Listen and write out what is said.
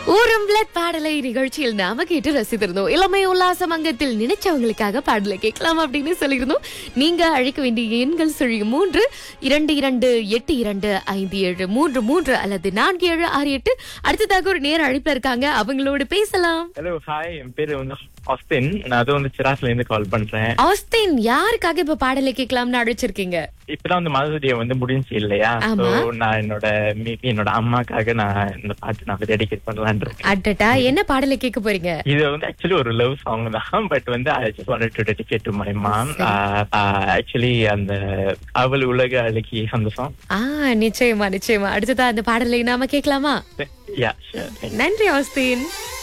ஊரம் blood பாடலை நிகழ்ச்சியில் நாம கேட்டு ரசித்திருந்தோம் இளமை உல்லாச மங்கத்தில் நினைச்சவங்களுக்காக பாடலை கேட்கலாம் அப்படின்னு சொல்லியிருந்தோம் நீங்க அழைக்க வேண்டிய எண்கள் சொல்லி மூன்று இரண்டு இரண்டு எட்டு இரண்டு ஐந்து ஏழு மூன்று மூன்று அல்லது நான்கு ஏழு ஆறு எட்டு அடுத்ததாக ஒரு நேர அழைப்புல இருக்காங்க அவங்களோடு பேசலாம் ஹலோ ஹாய் என் பேரு வந்து ஆஸ்டின் நான் அது வந்து சிராஸ்ல இருந்து கால் பண்றேன் ஆஸ்தின் யாருக்காக இப்ப பாடலை கேட்கலாம்னு அழைச்சிருக்கீங்க இப்பதான் வந்து மதுரைய வந்து முடிஞ்சு இல்லையா ஆமா. So, நான் என்னோட maybe என்னோட அம்மாக்காக நான் இந்த பாட்டு நான் டெடிகேட் பண்ணலாம்னு இருக்கேன் அட்டட்டா என்ன பாடலை கேட்க போறீங்க இது வந்து ஆக்சுவலி ஒரு லவ் சாங் தான் பட் வந்து I just wanted to dedicate to my mom actually அந்த அவள் உலக அழகி அந்த சாங் ஆ நிச்சயமா நிச்சயமா அடுத்ததா அந்த பாடலை நாம கேட்கலாமா யா ஷூர் நன்றி ஆஸ்தின்